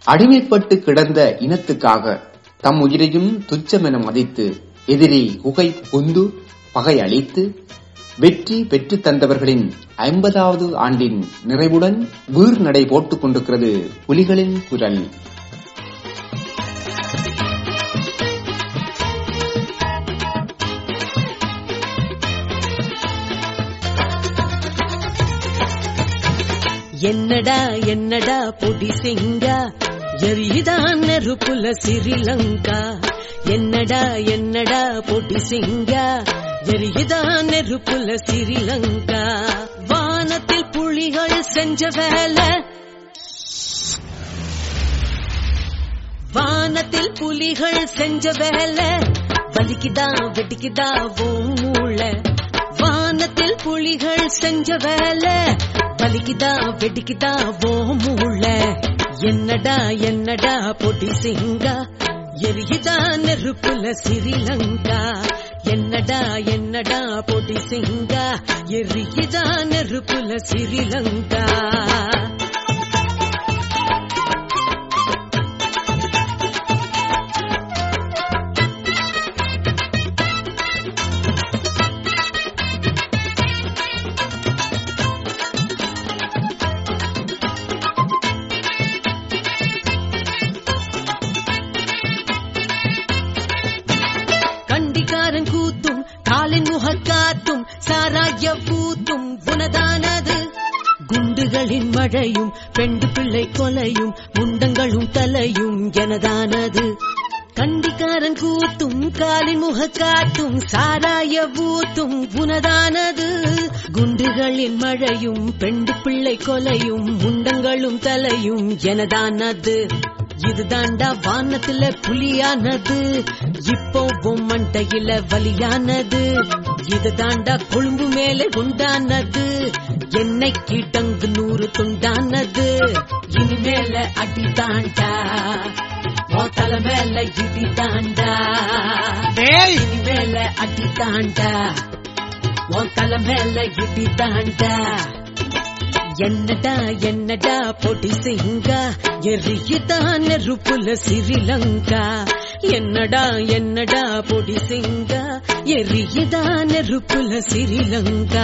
அடிமைப்பட்டு கிடந்த இனத்துக்காக தம் உயிரையும் துச்சமென மதித்து எதிரி குகை புகுந்து பகை அளித்து வெற்றி பெற்று தந்தவர்களின் ஐம்பதாவது ஆண்டின் நிறைவுடன் வீர் நடை போட்டுக் கொண்டிருக்கிறது புலிகளின் குரல் என்னடா என்னடா பொடி செங்கா எரியுதான் நெருப்புல சிறிலங்கா என்னடா என்னடா பொடி செங்கா எரியுதான் நெருப்புல சிறிலங்கா வானத்தில் புலிகள் செஞ்ச வேலை வானத்தில் புலிகள் செஞ்ச வேலை வலிக்குதா வெடிக்குதா ஓ மூளை வானத்தில் புலிகள் செஞ்ச வேலை வலிக்குதா வெடிக்குதா ஓ மூளை என்னடா என்னடா பொடி சிங்கா எரியுதா நெருப்புல சிறிலங்கா என்னடா என்னடா பொடி சிங்கா எரியுதா நெருப்புல சிறிலங்கா கண்டிக்காரன் கூத்தும் காலின் முகக்காத்தும் சாராய பூத்தும் உனதானது குண்டுகளின் மழையும் பெண்டு பிள்ளை கொலையும் முண்டங்களும் தலையும் எனதானது கண்டிக்காரன் கூத்தும் காலின் முகக்காத்தும் சாராய பூத்தும் உனதானது குண்டுகளின் மழையும் பெண்டு பிள்ளை கொலையும் முண்டங்களும் தலையும் எனதானது இதுதாண்டா வானத்துல புலியானது இப்போ உன் மண்டையில வலியானது இதுதாண்டா கொழும்பு மேலே உண்டானது என்னைக்கு டங்கு நூறு துண்டானது இனிமேல அடி தாண்டா உன் தலை மேல இடி தாண்டா இனிமேல அடி தாண்டா உன் தலை மேல இடி தாண்டா என்னடா என்னடா பொடி சிங்கா எரியுதான் நெருப்புல சிறிலங்கா என்னடா என்னடா பொடி சிங்கா எரியுதான் நெருப்புல சிறிலங்கா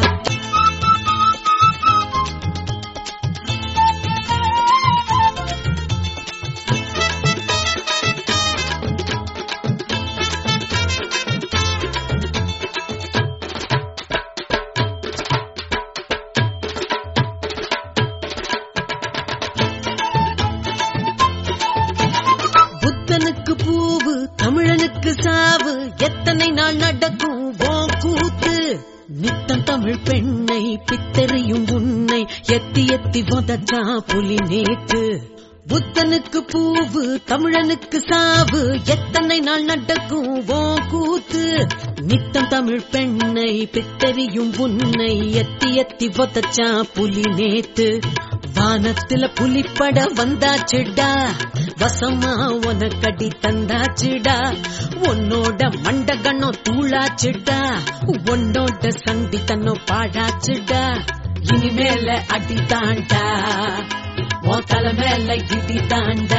புத்தனுக்கு பூவு தமிழனுக்கு சாவு எத்தனை நாள் நடக்கும் ஓ கூத்து நித்தம் தமிழ் பெண்ணை பித்தறியும் உன்னை எத்தி எத்தி வதச்சா புலி நேத்து புத்தனுக்கு பூவு தமிழனுக்கு சாவு எத்தனை நாள் நடக்கும் ஓ கூத்து நித்தம் தமிழ் பெண்ணை பித்தறியும் உன்னை எத்தி எத்தி வதச்சா புலி நேத்து வானத்துல புலிப்பட வந்தாச்சுடா வசமா உனக்கடி தந்தாச்சுடா உன்னோட மண்டகணம் தூளாச்சுடா உன்னோட சண்டி தன்னம் பாழாச்சுடா இனிமேல அடி தாண்டா உன் தலை மேல இடி தாண்டா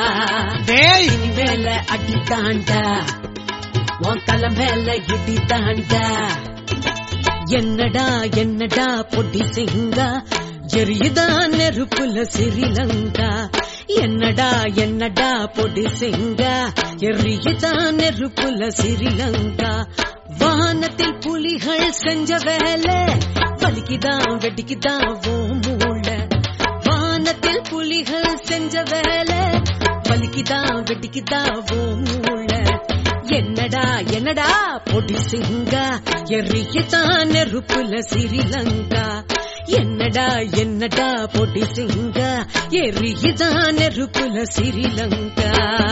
இனிமேல அடி தாண்டா உன் தலை மேல இடி தாண்டா என்னடா என்னடா பொடி சிங்கா எரியுதான் நெருப்புல சிறிலங்கா என்னடா என்னடா பொடி சிங்கா எரியுதான் நெருப்புல சிறிலங்கா வானத்தில் புலிகள் செஞ்ச வேலை வலிக்குதான் வெடிக்குதான் ஓ மூளை வானத்தில் புலிகள் செஞ்ச வேலை வலிக்குதான் வெடிக்குதான் ஓ மூளை என்னடா என்னடா பொடி சிங்கா எரியுதான் நெருப்புல சிறிலங்கா என்னடா என்னடா பொடி சிங்கா எரியுதான் நெருப்புல சிறிலங்கா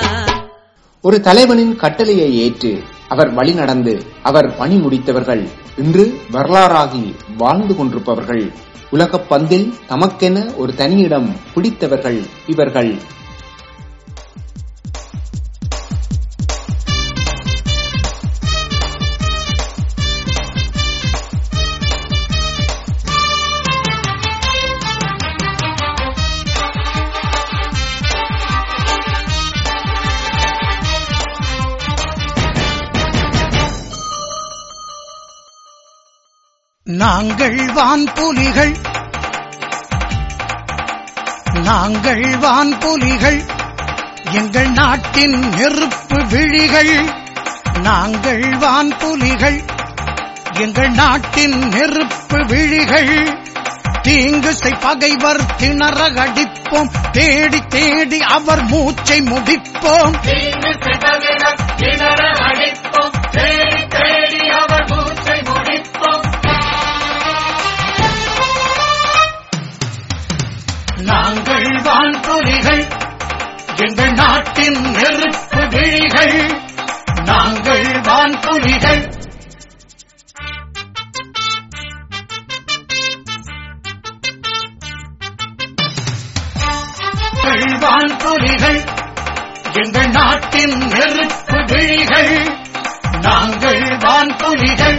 ஒரு தலைவனின் கட்டளையை ஏற்று அவர் வழி நடந்து அவர் பணி முடித்தவர்கள் இன்று வரலாறாகி வாழ்ந்து கொண்டிருப்பவர்கள் உலகப் பந்தில் தமக்கென ஒரு தனியிடம் பிடித்தவர்கள் இவர்கள் நாங்கள் வான்புலிகள் நாங்கள் வான்புலிகள் எங்கள் நாட்டின் நெருப்பு விழிகள் நாங்கள் வான்புலிகள் எங்கள் நாட்டின் நெருப்பு விழிகள் தீங்கு செய் பகைவர் திணற அடிப்போம் தேடி தேடி அவர் மூச்சை முடிப்போம் நாங்கள் வான்புலிகள் எங்கள் நாட்டின் நெருப்பு விழிகள் நாங்கள் வான்புலிகள் நாங்கள் வான்புலிகள் எங்கள் நாட்டின் நெருப்பு விழிகள் நாங்கள் வான்புலிகள்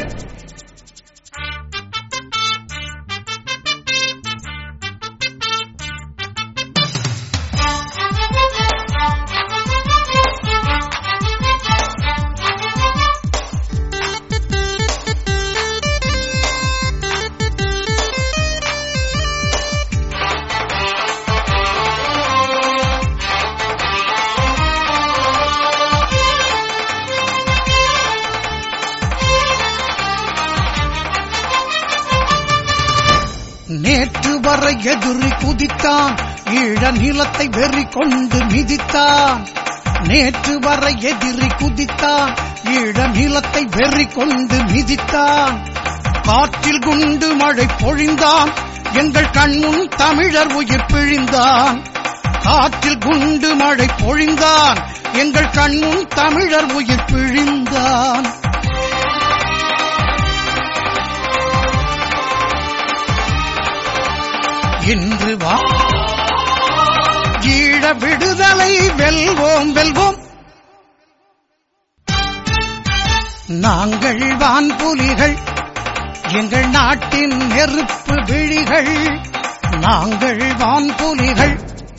நேற்று வரை எதிரி குதித்தான் ஈழ நிலத்தை வெறி கொண்டு மிதித்தான் நேற்று வரை எதிரி குதித்தான் ஈழ நிலத்தை வெறி கொண்டு மிதித்தான் காற்றில் குண்டு மழை பொழிந்தான் எங்கள் கண்முன் தமிழர் உயிர் பிழிந்தான் காற்றில் குண்டு மழை பொழிந்தான் எங்கள் கண்முன் தமிழர் உயிர் பிழிந்தான் இன்று வா ஈழ விடுதலை வெல்வோம் வெல்வோம் நாங்கள் வான்புலிகள் எங்கள் நாட்டின் நெருப்பு விழிகள் நாங்கள் வான்புலிகள்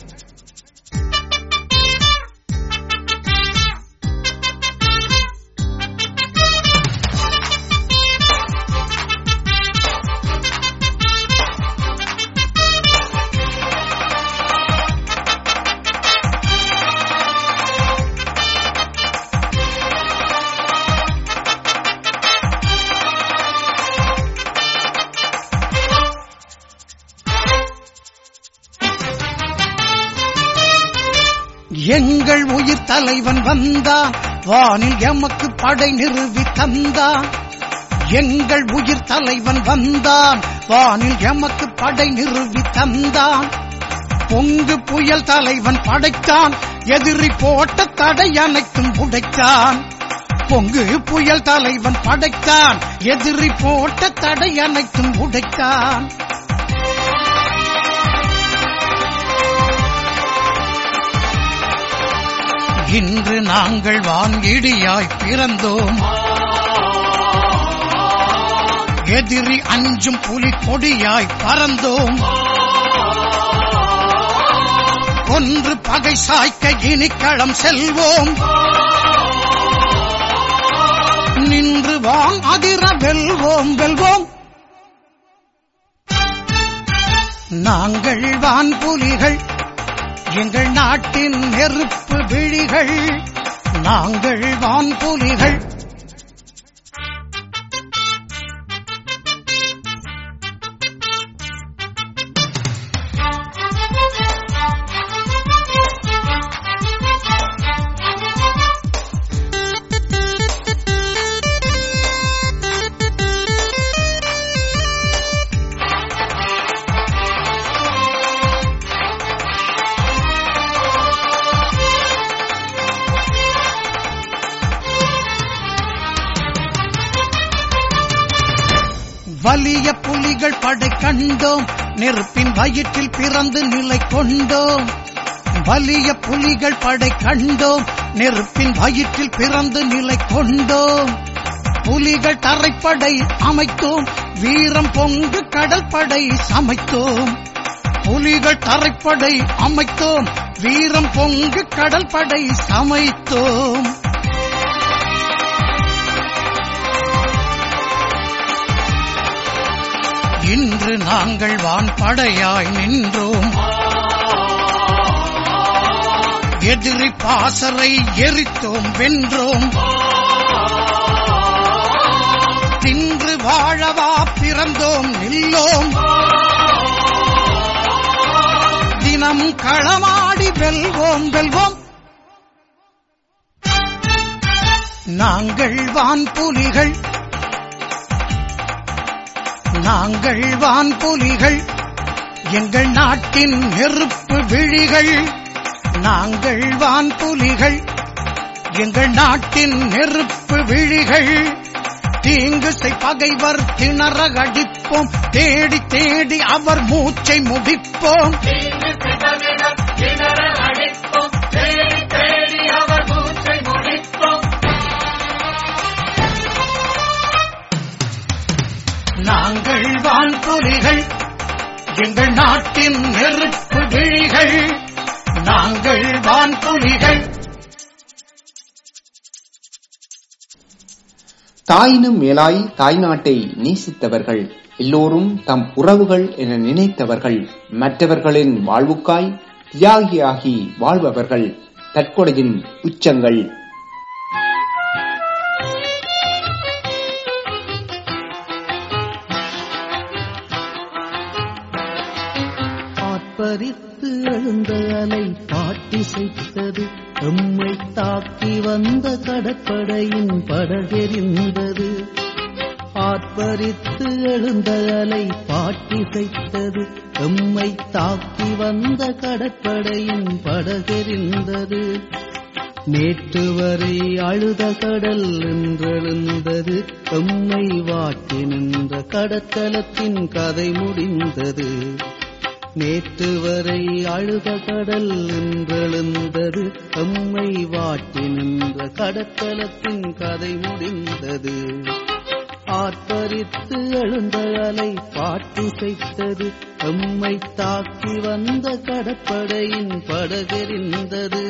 எங்கள் உயிர் தலைவன் வந்தான் வானில் எமக்கு படை நிறுவி தந்தான் எங்கள் உயிர் தலைவன் வந்தான் வானில் எமக்கு படை நிறுவி தந்தான் பொங்கு புயல் தலைவன் படைத்தான் எதிரி போட்ட தடை அனைத்தும் உடைத்தான் பொங்கு புயல் தலைவன் படைத்தான் எதிரி போட்ட தடை அனைத்தும் உடைத்தான் இன்று நாங்கள் வாங்கிடியாய் பிறந்தோம் எதிரி அஞ்சும் புலி கொடியாய் பறந்தோம் கொன்று பகை சாய்க்க இனி களம் செல்வோம் நின்று வாங் அதிர வெல்வோம் வெல்வோம் நாங்கள் வான்புலிகள் எங்கள் நாட்டின் நெருப்பு விழிகள் நாங்கள் வான்புலிகள் வலிய புலிகள் படை கண்டோம் நெருப்பின் வயிற்றில் பிறந்து நிலை கொண்டோம் வலிய புலிகள் படை கண்டோம் நெருப்பின் வயிற்றில் பிறந்து நிலை கொண்டோம் புலிகள் தரைப்படை அமைத்தோம் வீரம் பொங்கு கடல் படை சமைத்தோம் புலிகள் தரைப்படை அமைத்தோம் வீரம் பொங்கு கடல் படை சமைத்தோம் இன்று நாங்கள் வான்படையாய் நின்றோம் எதிரி பாசறை எரித்தோம் வென்றோம் தின்று வாழவா பிறந்தோம் நில்லோம் தினம் களமாடி வெல்வோம் வெல்வோம் நாங்கள் வான்புலிகள் நாங்கள் வான்புலிகள் எங்கள் நாட்டின் நெருப்பு விழிகள் நாங்கள் வான்புலிகள் எங்கள் நாட்டின் நெருப்பு விழிகள் தீங்குசை பகைவர் திணற அடிப்போம் தேடி தேடி அவர் மூச்சை முடிப்போம் நாங்கள் வான்புலிகள் எங்கள் நாட்டின் நெருப்பு விழிகள் நாங்கள் வான்புலிகள் தாயினும் மேலாய் தாய்நாட்டை நேசித்தவர்கள் எல்லோரும் தம் உறவுகள் என நினைத்தவர்கள் மற்றவர்களின் வாழ்வுக்காய் தியாகியாகி வாழ்பவர்கள் தற்கொலையின் உச்சங்கள் ஆர்ப்பரித்து எழுந்த அலை பாட்டிசைத்தது எம்மை தாக்கி வந்த கடற்படையின் படகெறிந்தது ஆர்ப்பரித்து எழுந்த அலை பாட்டிசைத்தது எம்மை தாக்கி வந்த கடற்படையின் படகெறிந்தது நேற்று வரை அழுத கடல் என்றெழுந்தது எம்மை வாட்டி நின்ற கடற்கலத்தின் கதை முடிந்தது நேற்று வரை அழுத கடல் என்றெழுந்தது எம்மை வாட்டி நின்ற கடற்கலத்தின் கதை முடிந்தது ஆர்ப்பரித்து எழுந்த அலை பாட்டிசைத்தது எம்மை தாக்கி வந்த கடற்படையின் படகெறிந்தது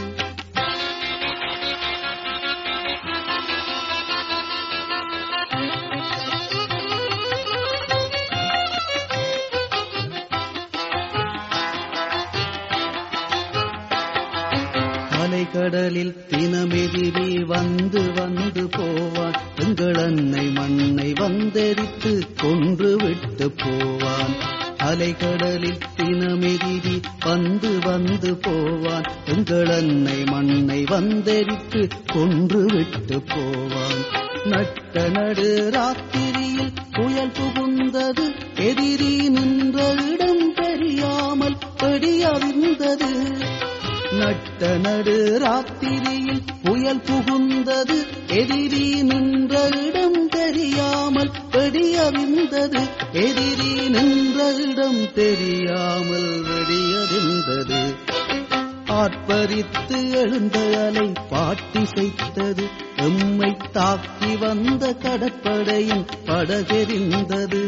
அலைக்கடலில் தினமெதிரி வந்து வந்து போவான் எங்கள் அன்னை மண்ணை வந்தெரித்து கொன்று விட்டு போவான் அலைக்கடலில் தினமெதிரி வந்து வந்து போவான் எங்கள் அன்னை மண்ணை வந்தெரித்து கொன்று விட்டு போவான் நட்ட நடு ராத்திரியில் புயல் புகுந்தது எதிரி நின்ற இடம் தெரியாமல் பெடியறிந்தது நட்ட நடு ராத்திரியில் புயல் புகுந்தது எதிரி நின்ற இடம் தெரியாமல் வெடியறிந்தது எதிரி நின்ற இடம் தெரியாமல் வெடியறிந்தது ஆர்ப்பரித்து எழுந்த அலை பாட்டிசைத்தது எம்மை தாக்கி வந்த கடற்படையின் படகெறிந்தது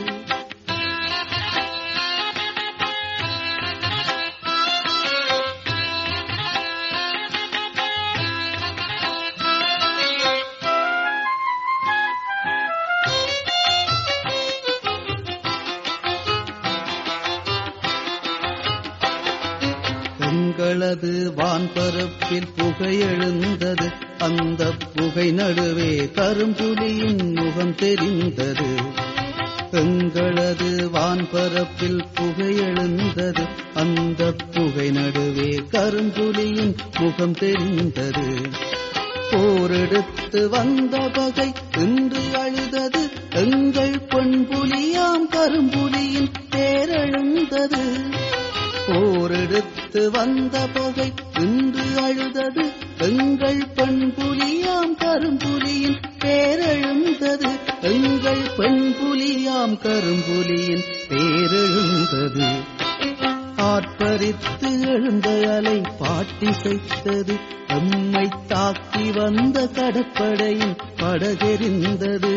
எங்களது வான்பரப்பில் புகையெழுந்தது அந்த புகை நடுவே கரும்புலியின் முகம் தெரிந்தது எங்களது வான்பரப்பில் புகையெழுந்தது அந்த புகை நடுவே கரும்புலியின் முகம் தெரிந்தது போரெடுத்து வந்த பகை இன்று அழுதது எங்கள் பெண் புலியாம் கரும்புலியின் தேரெழுந்தது போரெடுத்து வந்த பகை இன்று அழுதது எங்கள் பெண் புலியாம் கரும்புலியின் பேரெழுந்தது எங்கள் பெண் புலியாம் கரும்புலியின் பேரெழுந்தது ஆர்ப்பரித்து எழுந்த அலை பாட்டிசைத்தது எம்மை தாக்கி வந்த கடற்படையின் படகெறிந்தது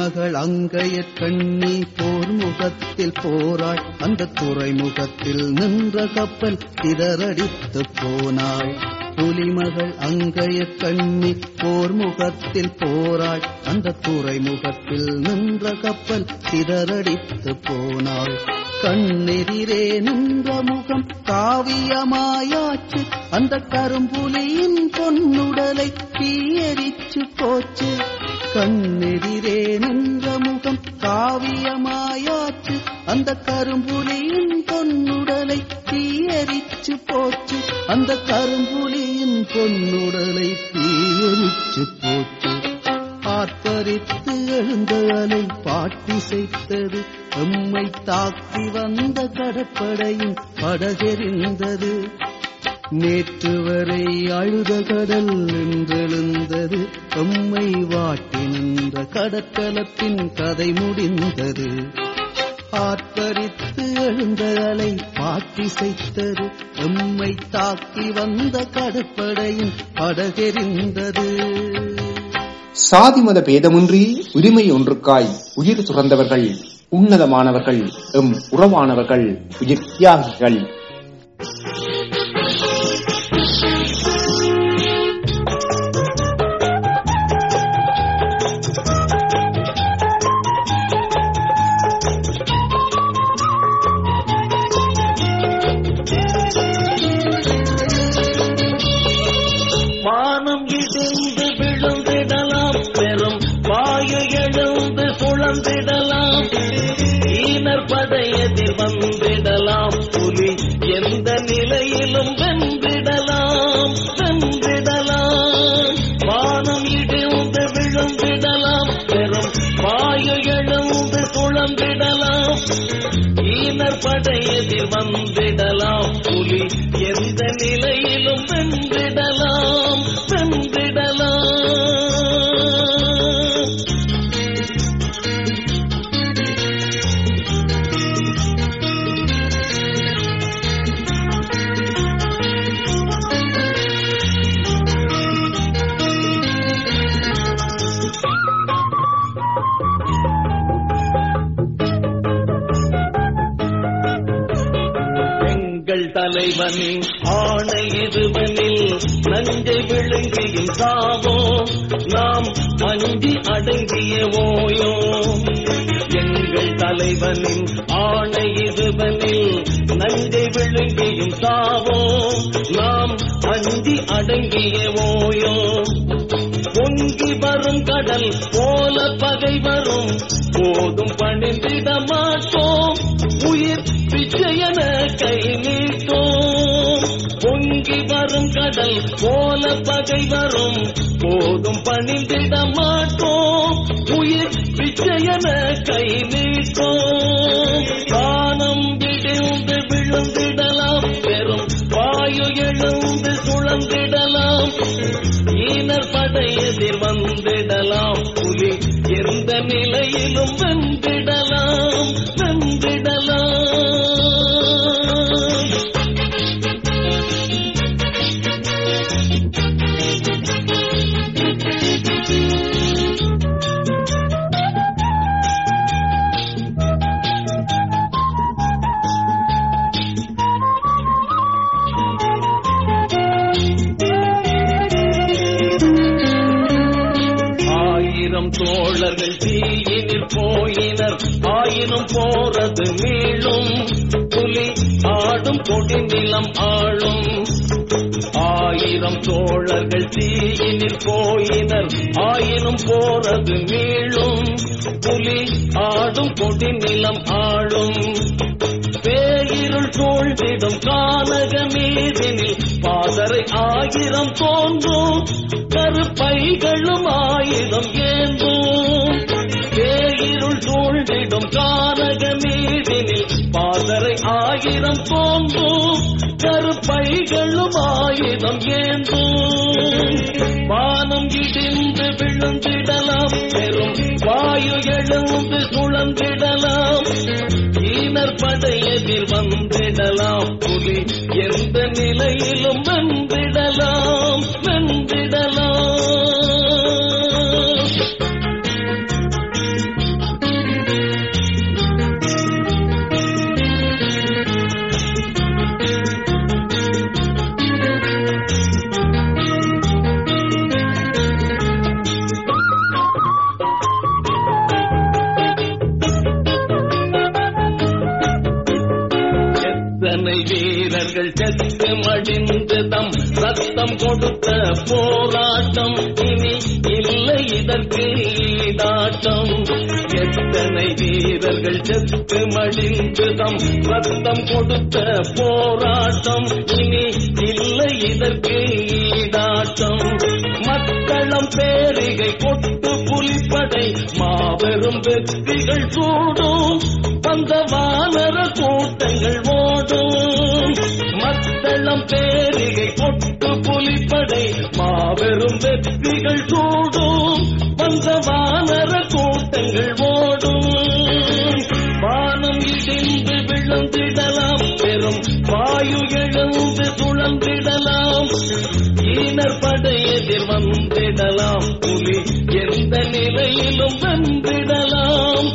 புலிமகள் அங்கையற் கண்ணி போர் முகத்தில் போராள் அந்த துறைமுகத்தில் நின்ற கப்பல் சிதறடித்து போனாள் புலிமகள் அங்கையற் கண்ணி போர் முகத்தில் போராள் அந்த துறைமுகத்தில் நின்ற கப்பல் சிதறடித்து போனாள் கண்ணெதிரே நின்ற முகம் காவியமாயாச்சு அந்த கரும்புலியின் பொன்னுடலை தீயரிச்சு போச்சு கண்ணெதிரே நின்ற முகம் காவியமாயாச்சு அந்த கரும்புலியின் பொன்னுடலை தீயரிச்சு போச்சு அந்த கரும்புலியின் பொன்னுடலை தீயரிச்சு போச்சு ஆர்ப்பரித்து எழுந்த அலை பாட்டிசைத்தது எம்மை தாக்கி வந்த கடற்படையின் படகெறிந்தது நேற்று வரை அழுத கடல் என்றெழுந்தது எம்மை வாட்டி நின்ற கடற்கலத்தின் கதை முடிந்தது ஆர்ப்பரித்து எழுந்த அலை பாட்டிசைத்தது எம்மை தாக்கி வந்த கடற்படையின் படகெறிந்தது சாதி மத பேதமின்றி உரிமை ஒன்றுக்காய் உயிர் துறந்தவர்கள் உன்னதமானவர்கள் எம் உறவானவர்கள் உயிர் தியாகிகள் வானம் இடிந்து விழுந்திடலாம் பெரும் வாயு எழுந்து சுழந்திடலாம் ஈனர் படையதில் வந்திடலாம் புலி எந்த நிலையிலும் வென்றிடலாம் வென்றிடலாம் வானம் இடிந்து விழுந்திடலாம் பெரும் வாயு எழுந்து சுழந்திடலாம் ஈனர் படையதில் வந்திடலாம் புலி எந்த நிலையிலும் வென்றிடலாம் வென்றிடலாம் எங்கள் தலைவனின் ஆணை இதுவனில் நஞ்சை விழுங்கியும் சாவோ நாம் அஞ்சி அடங்கிய ஓயோ எங்கள் தலைவனின் ஆணை இதுவனில் நஞ்சை விழுங்கியும் சாவோ நாம் அஞ்சி அடங்கிய ஓயோ பொங்கி வரும் கடல் போல பகை வரும் போதும் பணிந்திட மாட்டோம் உயிர் பிச்சையன கை நீட்டோம் பொங்கி வரும் கடல் போல பகை வரும் போதும் பணிந்திட மாட்டோம் உயிர் பிச்சையன கை நீட்டோம் வானம் விழுந்து விழுந்திடலாம் பெரும் வாயு எழுந்து சுழந்திடலாம் ஈனர் படையதில் வந்திடலாம் புலி எந்த நிலையிலும் வென்றிடலாம் வென்றிடலாம் ஆயிரம் தோழர்கள் தீயினில் போயினர் ஆயினும் போறது மீளும் புலி ஆடும் கொடி நிலம் ஆளும் ஆயிரம் தோழர்கள் தீயினில் போயினர் ஆயினும் போறது மீளும் புலி ஆடும் கொடி நிலம் ஆளும் பேயிருள் சூழ்ந்திடும் கானக மீதினில் பாதரை ஆயிரம் தோன்றும் கருப்பைகளும் ஆயிரம் ஏந்தும் பேயிருள் சூழ்ந்திடும் கானக மீதினில் பாதரை ஆயிரம் தோன்றும் கருப்பைகளும் ஆயிரம் ஏந்தும் வானம் இடிந்து விழுந்திடலாம் பெரும் வாயு எழுந்து சுழந்திடலாம் ஈனர் படையதில் வந்திடலாம் புலி எந்த நிலையிலும் வென்றிடலாம் வென்றிடலாம் வீரர்கள் செத்து மடிந்து தம் ரத்தம் கொடுத்த போராட்டம் இனி இல்லை இதற்கு ஈடாட்டம் எத்தனை வீரர்கள் செத்து மடிந்து தம் ரத்தம் கொடுத்த போராட்டம் இனி இல்லை இதற்கு ஈடாட்டம் மக்களம் பேரிகை கொட்டு புலிப்படை மாபெரும் வெற்றிகள் சூடும் வந்த வானர கூட்டங்கள் ஓடும் மக்களம் பேரிகை கொட்டு புலிப்படை மாபெரும் வெற்றிகள் சூடும் வந்த வானர கூட்டங்கள் ஓடும் வானம் இடிந்து விழுந்திடலாம் பெரும் வாயு எழுந்து சுழந்திடலாம் ஈனர் படையெதிர் வந்திடலாம் புலி எந்த நிலையிலும் வென்றிடலாம்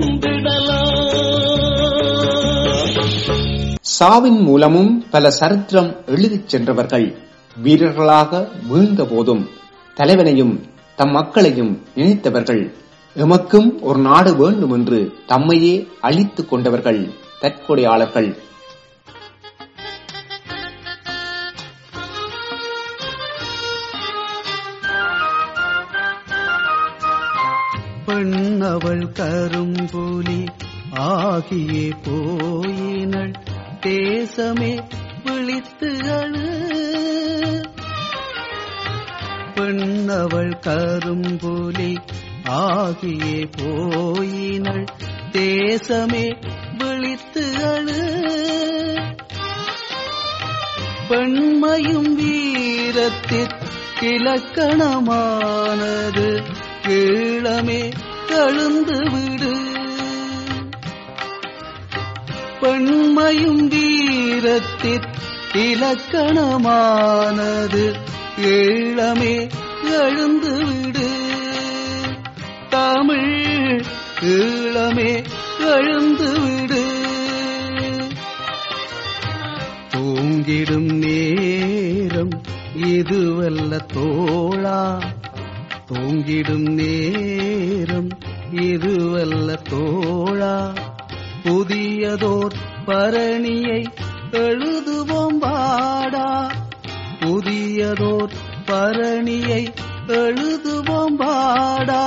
வென்றிடலாம் சாவின் மூலமும் பல சரித்திரம் எழுதிச் சென்றவர்கள் வீரர்களாக வீழ்ந்த போதும் தலைவனையும் தம் மக்களையும் நினைத்தவர்கள் எமக்கும் ஒரு நாடு வேண்டும் என்று தம்மையே அழித்துக் கொண்டவர்கள் தற்கொலையாளர்கள் பெண்ணவள் கரும்புலி ஆகியே போயினள் தேசமே விழித்து அழு பெண்ணவள் கரும்புலி ஆகியே போயினள் தேசமே விழித்து அழு பெண்மையும் வீரத்திற்கிலக்கணமானது கீழமே கழுந்து விடு பெண்மையும் வீரத்திற்கிலக்கணமானது ஈழமே எழுந்து விடு தமிழ் ஈழமே எழுந்து விடு தூங்கிடும் நேரம் இதுவல்ல தோழா தூங்கிடும் நேரம் இதுவல்ல தோழா புதியதோர் பரணியை எழுதுவோம் வாடா புதியதோர் பரணியை எழுதுவோம் வாடா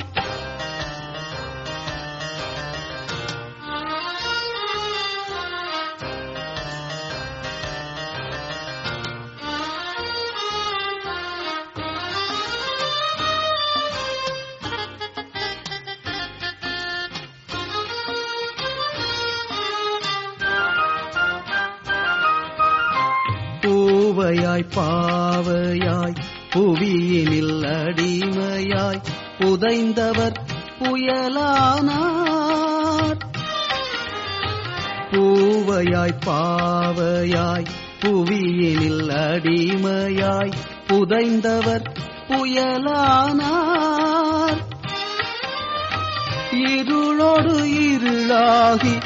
பூவையாய் பாவையாய் புவியினில் அடிமையாய் புதைந்தவர் புயலானார் பூவையாய் பாவையாய் புவியினில் அடிமையாய் புதைந்தவர் புயலானார் இருளோடு இருளாகி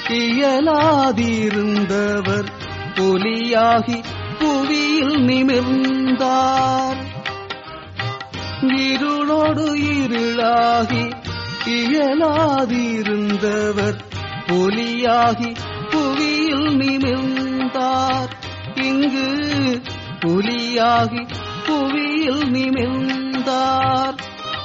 இயலாதிருந்தவர் புலியாகி புவியில் நிமிர்ந்தார் இருளோடு இருளாகி இயலாதிருந்தவர் புலியாகி புவியில் நிமிர்ந்தார் இங்கு புலியாகி புவியில் நிமிர்ந்தார்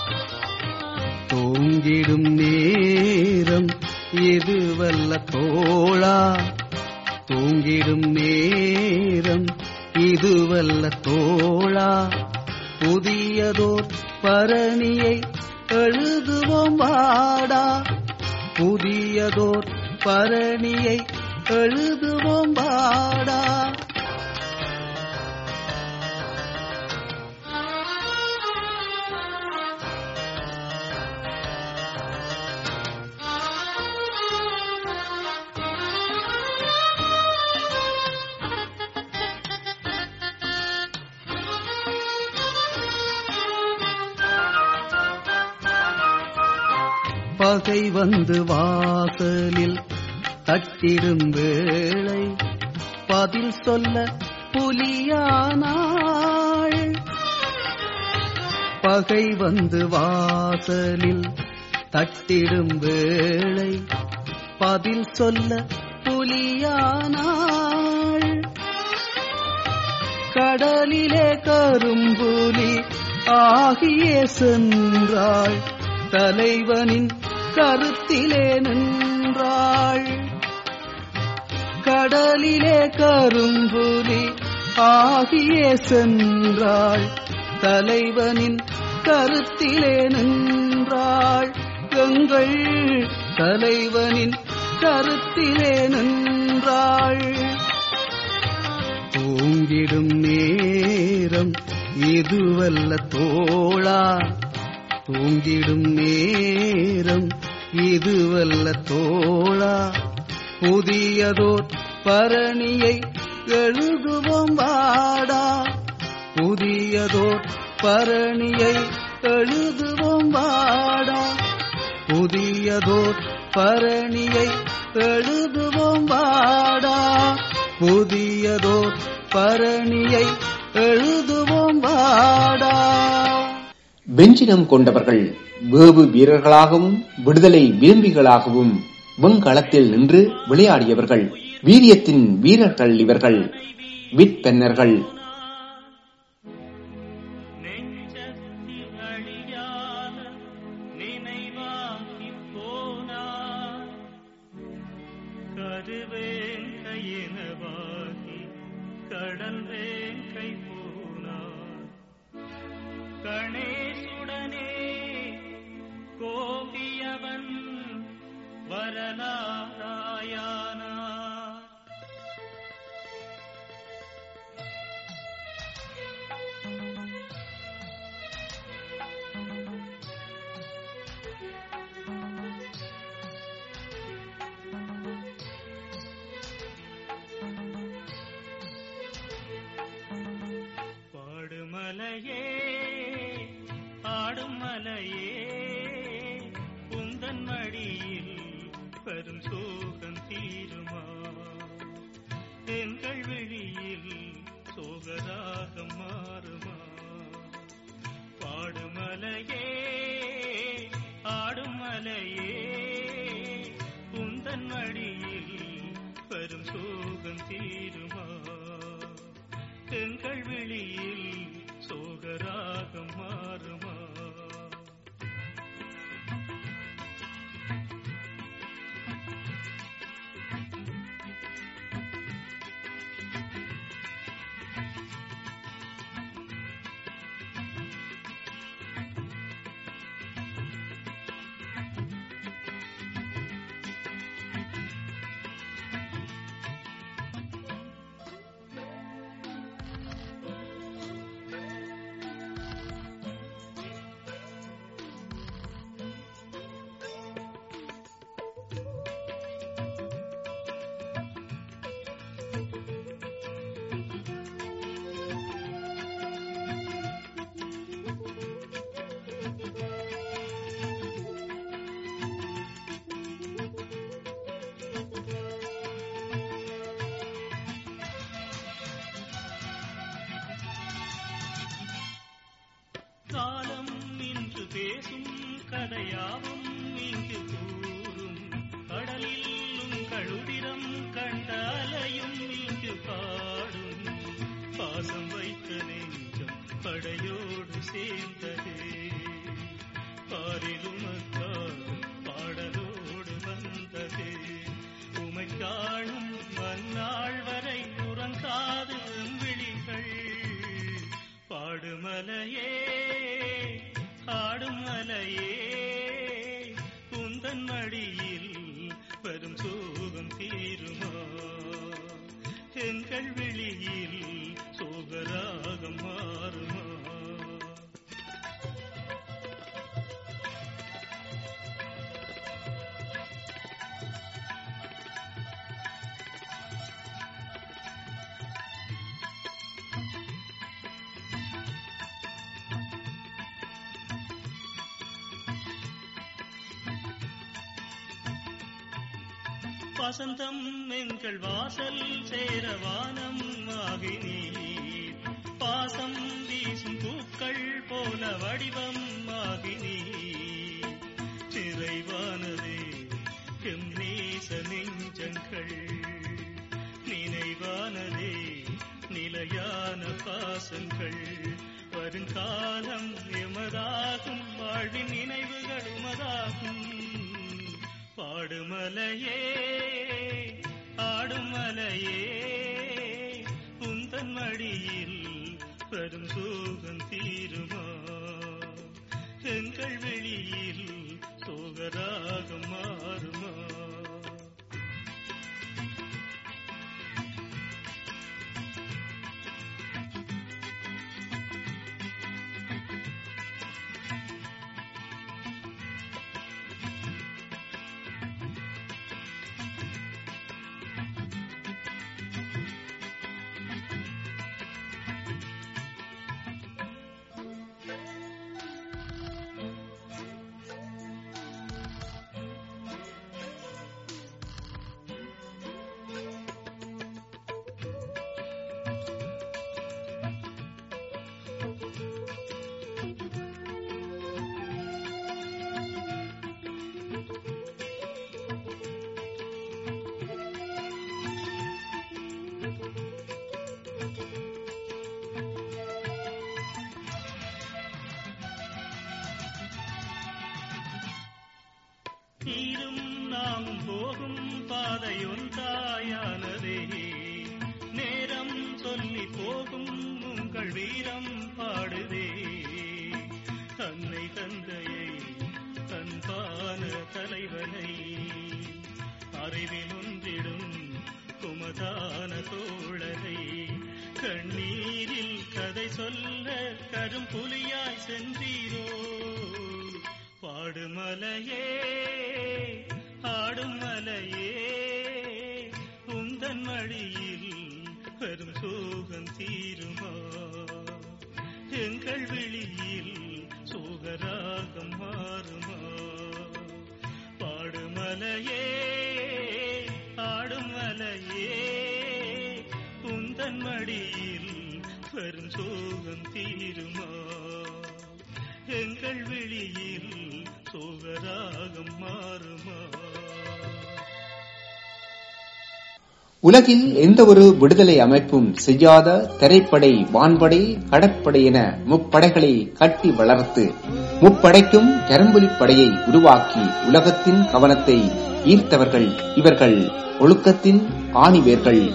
தூங்கிடும் நேரம் இதுவல்ல தோழா தூங்கிடும் நேரம் இதுவல்ல தோழா புதியதோர் பரணியை எழுதுவோம் வாடா புதியதோர் பரணியை எழுதுவோம் வாடா பகை வந்து வாசலில் தட்டிடும் வேளை பதில் சொல்ல புலியானாள் பகை வந்து வாசலில் தட்டிடும் வேளை பதில் சொல்ல புலியானாள் கடலிலே கரும்புலி ஆகியே சென்றாள் தலைவனின் கருத்திலே நின்றாள் கடலிலே கரும்புலி ஆகியே சென்றாள் தலைவனின் கருத்திலே நின்றாள் எங்கள் தலைவனின் கருத்திலே நின்றாள் தூங்கிடும் நேரம் இதுவல்ல தோழா தூங்கிடும் நேரம் இதுவல்ல தோழா புதியதோர் பரணியை எழுதுவோம் வாடா புதியதோர் பரணியை எழுதுவோம் வாடா புதியதோர் பரணியை எழுதுவோம் வாடா புதியதோர் பரணியை எழுதுவோம் வாடா வெஞ்சினம் கொண்டவர்கள் வேவு வீரர்களாகவும் விடுதலை விரும்பிகளாகவும் வெங்களத்தில் நின்று விளையாடியவர்கள் வீரியத்தின் வீரர்கள் இவர்கள் விற்பன்னர்கள் நெஞ்சத்தில் அழியாத நினைவாகி போனார் கருவேங்கையெனவாகி கடல் வேங்கை போனார் கணேசுடனே கோபியவன் வரலாராயானார் பாடுமலையே ஆடும் மலையே உந்தன் மடியில் வரும் சோகம் தீருமா எங்கள் வெளியில் சோகராகம் மாறுமா பாடுமலையே ஆடும் மலையே உந்தன் மடியில் வரும் சோகம் தீருமா எங்கள் வெளியில் சோகராகம் மாறுமா காலம் இன்று பேசும் கதையாவும் இங்கு கூறும் கடலில் உங்களுதிரம் கண்ட அலையும் இங்கு பாடும் பாசம் வைத்த நெஞ்சம் படையோடு சேர்ந்தது பாரில் உமக்காக பாடலோடு வந்தது உமை காணும் மன்னாள் வரை உறங்காது விழிகள் பாடுமலையே ஆடும் மலையே உந்தன் மடியில் வரும் சோகம் தீருமா எங்கள் வெளியில் சோகராகம் மாறுமா வசந்தம் எங்கள் வாசல் சேரவானம் ஆகினீர் பாசம் வீசும் பூக்கள் போல வடிவம் ஆகினீர் நிறைவானதே எம் நேச நெஞ்சங்கள் நினைவானதே நிலையான காலம் எமதாகும் வாழ்வின் நினைவுகள் உமதாகும் பாடுமலையே ஆடுமலையே உந்தன் மடியில் பெரும் சோகம் தீருமா எங்கள் வெளியில் சோகராகம் மாறுமா நீரும் நாமும் போகும் பாதையொன்றாயானதே நேரம் சொல்லி போகும் உங்கள் வீரம் பாடுதே தன்னை தந்தையை தன்பான தலைவனை அறிவில் ஒன்றிடும் குமதான தோழரை கண்ணீரில் கதை சொல்ல கரும் புலியாய் சென்றீரோ பாடுமலையே ஆடும் மலையே உந்தன் மடியில் பெரும் சோகம் தீருமா எங்கள் விழியில் சோகராகம் மாறுமா பாடுமலையே ஆடும் மலையே உந்தன் மடியில் பெரும் சோகம் தீருமா எங்கள் விழியில் சோகராகம் மாறுமா உலகில் எந்த ஒரு விடுதலை அமைப்பும் செய்யாத தரைப்படை வான்படை கடற்படை என முப்படைகளை கட்டி வளர்த்து முப்படைக்கும் கரும்புலி படையை உருவாக்கி உலகத்தின் கவனத்தை ஈர்த்தவர்கள் இவர்கள் ஒழுக்கத்தின் ஆணிவேர்கள்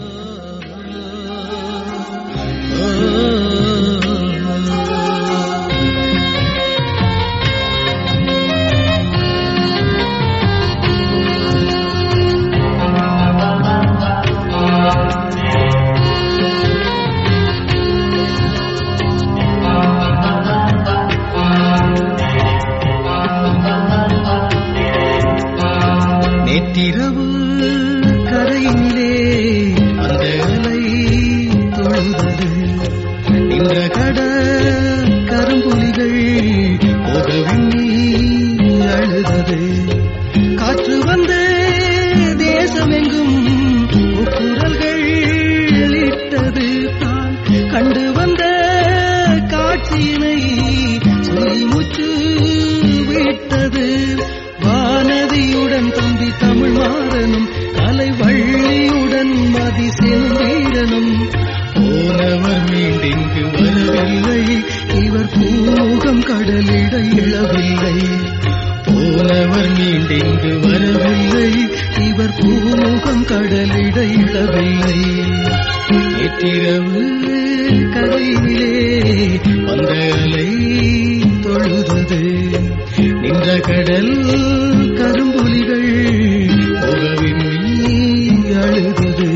நேற்றிரவு கரையினிலே அந்த அலை தொழுதது நின்ற கட கரும்புலிகள் போகவிண்ணி அழுதது காற்று வந்து தேசமெங்கும் குரல்கள் இட்டது தான் கண்டு வந்த காட்சியினை சொல்லி முச்சு விட்டது வானதியுடன் தம்பி தமிழ் மாறனும் கலை வள்ளியுடன் மதி செந்தீரனும் போனவர் மீண்டிங்கு வரவில்லை இவர் பூமுகம் கடலிட இழவில்லை போனவர் மீண்டிங்கு வரவில்லை இவர் பூமுகம் கடலிட இழவில்லை நேற்றிரவு கரையிலே வந்த அலை தொழுதது நின்ற கடல் கரும்புலிகள் புகவின்றி அழுதது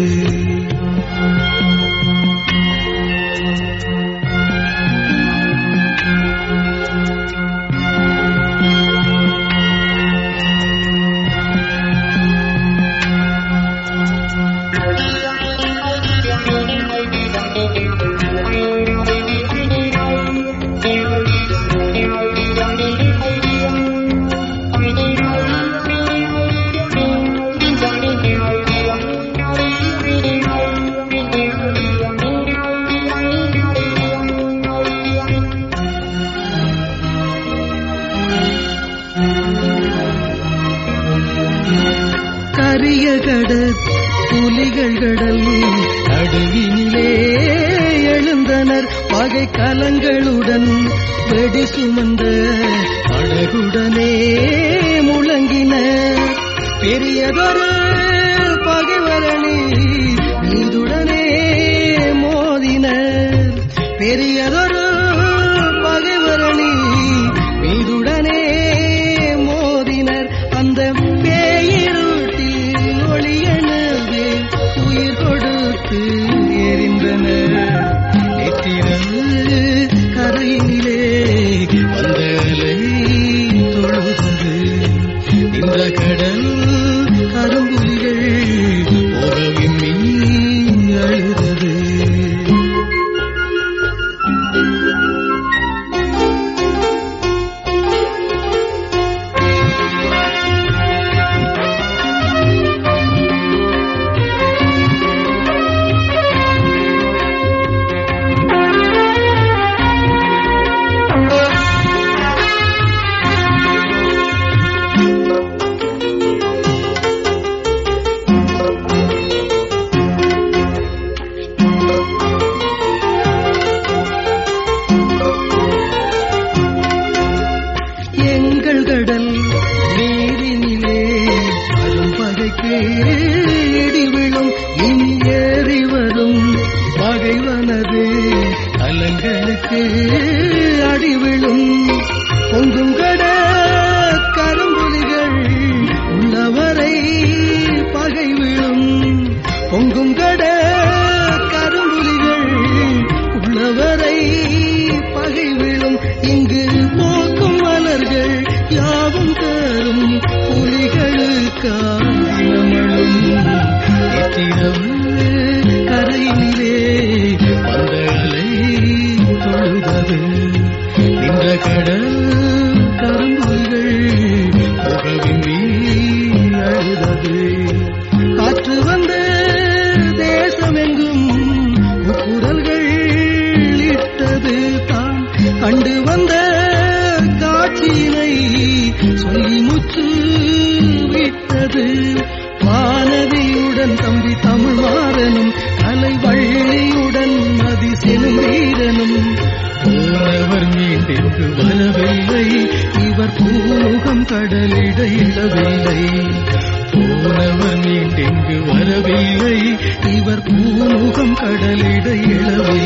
கரிய கடல் புலிகள் கடல் நடுவினிலே எழுந்த நின்றனர் பகை கலங்களுடன் வெடி சுமந்த அழகுடனே முழங்கினர் பெரியதொரு பகைவரணி மீதுடனே மோதினர் பெரியதொரு பகைவரணி மீதுடனே மோதினர் அந்த பேயிருட்டில் ஒளியனவே உயிர் கொடுத்து எரிந்தனர் நேற்றிரவு கரையிலே வந்த அலை தொழுது இந்த கடல் கரும்புலிகள் போகவிம்மி அழுதது எங்கள் கடல் நீரினிலே அரும்பகைக்கு இடி விழும் இனி ஏறி வரும் பகைவனது கலங்களுக்கு அடி விழும் பொங்கும் கட கரும்புலிகள் உள்ளவரை பகை விழும் பொங்கும் கட கரும்புலிகள் உள்ளவரை பகை விழும் இங்கு போக்கும் மலர்கள் யாவும் தரும் புலிகளுக்காமளும் நேற்றிரவு கரையிலே வந்த அலை தொழுதது நின்ற கடல் கரும்புலிகள் புகவிம்பி அழுதது காற்று வந்த தேசமெங்கும் குரல்கள் இட்டது தான் கண்டு வந்த காட்சியினை சொல்லி முற்று விட்டது வானதியுடன் தம்பி தமிழ் மாறனும் கலை வள்ளியுடன் மதி செனும் வீரனும் போனவர் மீண்டிற்கு வரவில்லை இவர் பூமுகம் கடலிட இழவில்லை போனவர் மீண்டிங்கு வரவில்லை இவர் பூமுகம் கடலிட இழவில்லை